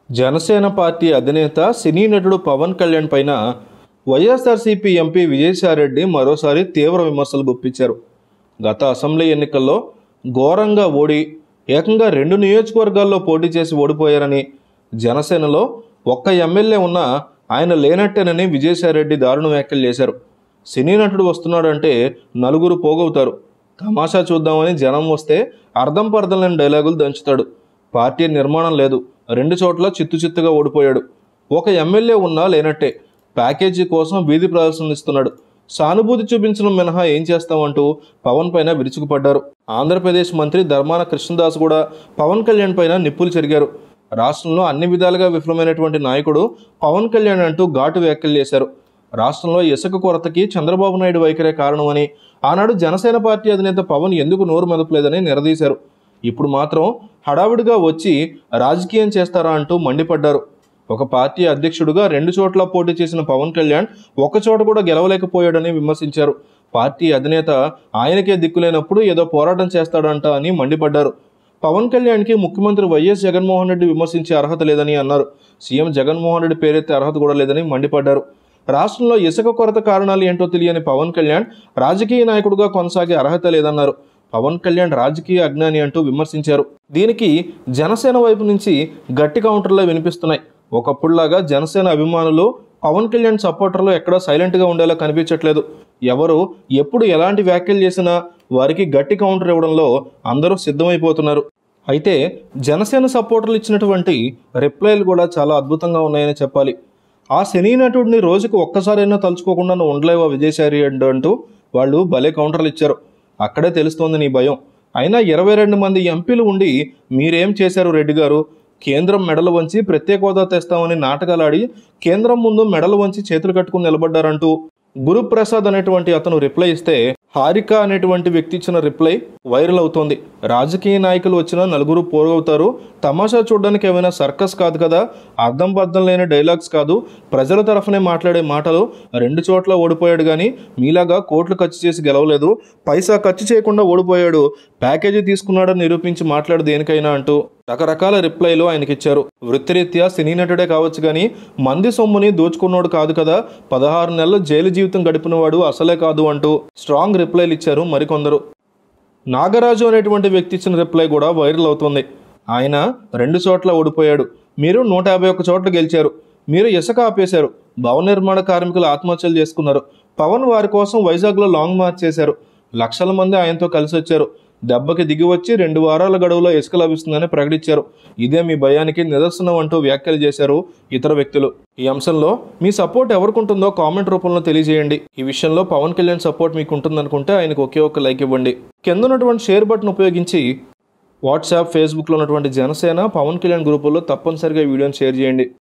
Janasena party అధినేత సినీ నటుడు పవన్ కళ్యాణ్ పైన వైఎస్ఆర్సీపీ ఎంపీ విజయసాయిరెడ్డి మరోసారి తీవ్ర విమర్శలు గుప్పించారు గత అసెంబ్లీ ఎన్నికల్లో ఘోరంగా ఓడి ఏకంగా రెండు నియోజకవర్గాల్లో పోటీ చేసి ఓడిపోయారని జనసేనలో ఒక్క ఎమ్మెల్యే ఉన్నా ఆయన లేనట్టేనని విజయసాయిరెడ్డి దారుణ వ్యాఖ్యలు చేశారు సినీ నటుడు వస్తున్నాడంటే నలుగురు పోగవుతారు తమాషా చూద్దామని జనం వస్తే అర్థం పర్థం లేని డైలాగులు దంచుతాడు పార్టీ నిర్మాణం లేదు రెండు చోట్ల చిత్తు చిత్తుగా ఓడిపోయాడు ఒక ఎమ్మెల్యే ఉన్నా లేనట్టే ప్యాకేజీ కోసం వీధి ప్రదర్శనలు ఇస్తున్నాడు సానుభూతి చూపించడం మినహా ఏం చేస్తామంటూ పవన్ పైన విరుచుకుపడ్డారు ఆంధ్రప్రదేశ్ మంత్రి ధర్మాన కృష్ణదాస్ కూడా పవన్ కళ్యాణ్ పైన నిప్పులు చెరిగారు రాష్ట్రంలో అన్ని విధాలుగా విఫలమైనటువంటి నాయకుడు పవన్ కళ్యాణ్ అంటూ ఘాటు వ్యాఖ్యలు చేశారు రాష్ట్రంలో ఇసుక కొరతకి చంద్రబాబు నాయుడు వైఖరే కారణమని ఆనాడు జనసేన పార్టీ అధినేత పవన్ ఎందుకు నోరు మెదపలేదని నిలదీశారు ఇప్పుడు మాత్రం హడావిడిగా వచ్చి రాజకీయం చేస్తారా అంటూ మండిపడ్డారు ఒక పార్టీ అధ్యక్షుడిగా రెండు చోట్ల పోటీ చేసిన పవన్ కళ్యాణ్ ఒక చోట కూడా గెలవలేకపోయాడని విమర్శించారు పార్టీ అధినేత ఆయనకే దిక్కులేనప్పుడు ఏదో పోరాటం చేస్తాడంట అని మండిపడ్డారు పవన్ కళ్యాణ్కి ముఖ్యమంత్రి వైఎస్ జగన్మోహన్ రెడ్డి విమర్శించే అర్హత లేదని అన్నారు సీఎం జగన్మోహన్ రెడ్డి పేరెత్తే అర్హత కూడా లేదని మండిపడ్డారు రాష్ట్రంలో ఇసుక కొరత కారణాలు ఏంటో తెలియని పవన్ కళ్యాణ్ రాజకీయ నాయకుడిగా కొనసాగే అర్హత లేదన్నారు పవన్ కళ్యాణ్ రాజకీయ అజ్ఞాని అంటూ విమర్శించారు దీనికి జనసేన వైపు నుంచి గట్టి కౌంటర్లే వినిపిస్తున్నాయి ఒకప్పుడులాగా జనసేన అభిమానులు పవన్ కళ్యాణ్ సపోర్టర్లు ఎక్కడా సైలెంట్గా ఉండేలా కనిపించట్లేదు ఎవరు ఎప్పుడు ఎలాంటి వ్యాఖ్యలు చేసినా వారికి గట్టి కౌంటర్ ఇవ్వడంలో అందరూ సిద్ధమైపోతున్నారు అయితే జనసేన సపోర్టర్లు ఇచ్చినటువంటి రిప్లైలు కూడా చాలా అద్భుతంగా ఉన్నాయని చెప్పాలి ఆ సినీ నటుడిని రోజుకు ఒక్కసారైనా తలుచుకోకుండా నువ్వు ఉండలేవా విజయసాయి రెడ్డి అంటూ వాళ్ళు భలే కౌంటర్లు ఇచ్చారు అక్కడే తెలుస్తోంది నీ భయం అయినా ఇరవై రెండు మంది ఎంపీలు ఉండి మీరేం చేశారు రెడ్డి గారు కేంద్రం మెడలు వంచి ప్రత్యేక హోదా తెస్తామని నాటకాలాడి కేంద్రం ముందు మెడలు వంచి చేతులు కట్టుకుని నిలబడ్డారంటూ గురుప్రసాద్ అనేటువంటి అతను రిప్లై ఇస్తే హారిక అనేటువంటి వ్యక్తి ఇచ్చిన రిప్లై వైరల్ అవుతోంది రాజకీయ నాయకులు వచ్చిన నలుగురు పోరవుతారు తమాషా చూడడానికి ఏమైనా సర్కస్ కాదు కదా అర్థం పర్థం లేని డైలాగ్స్ కాదు ప్రజల తరఫునే మాట్లాడే మాటలు రెండు చోట్ల ఓడిపోయాడు కానీ మీలాగా కోట్లు ఖర్చు చేసి గెలవలేదు పైసా ఖర్చు చేయకుండా ఓడిపోయాడు ప్యాకేజీ తీసుకున్నాడని నిరూపించి మాట్లాడు దేనికైనా అంటూ రకరకాల రిప్లైలు ఆయనకి ఇచ్చారు వృత్తిరీత్యా సినీ నటుడే కావచ్చు కానీ మంది సొమ్ముని దోచుకున్నోడు కాదు కదా పదహారు నెలలు జైలు జీవితం గడిపినవాడు అసలే కాదు అంటూ స్ట్రాంగ్ రిప్లైలు ఇచ్చారు మరికొందరు నాగరాజు అనేటువంటి వ్యక్తి ఇచ్చిన రిప్లై కూడా వైరల్ అవుతుంది ఆయన రెండు చోట్ల ఓడిపోయాడు మీరు నూట యాభై ఒక్క చోట్ల గెలిచారు మీరు ఇసుక ఆపేశారు భవన నిర్మాణ కార్మికులు ఆత్మహత్యలు చేసుకున్నారు పవన్ వారి కోసం వైజాగ్లో లాంగ్ మార్చ్ చేశారు లక్షల మంది ఆయనతో కలిసి వచ్చారు దెబ్బకి దిగి వచ్చి రెండు వారాల గడువులో ఇసుక లభిస్తుందని ప్రకటించారు ఇదే మీ భయానికి నిదర్శనం అంటూ వ్యాఖ్యలు చేశారు ఇతర వ్యక్తులు ఈ అంశంలో మీ సపోర్ట్ ఎవరికి ఉంటుందో కామెంట్ రూపంలో తెలియజేయండి ఈ విషయంలో పవన్ కళ్యాణ్ సపోర్ట్ మీకు ఉంటుందనుకుంటే ఆయనకు ఒకే ఒక్క లైక్ ఇవ్వండి కింద ఉన్నటువంటి షేర్ బటన్ ఉపయోగించి వాట్సాప్ ఫేస్బుక్లో ఉన్నటువంటి జనసేన పవన్ కళ్యాణ్ గ్రూపుల్లో తప్పనిసరిగా ఈ వీడియోని షేర్ చేయండి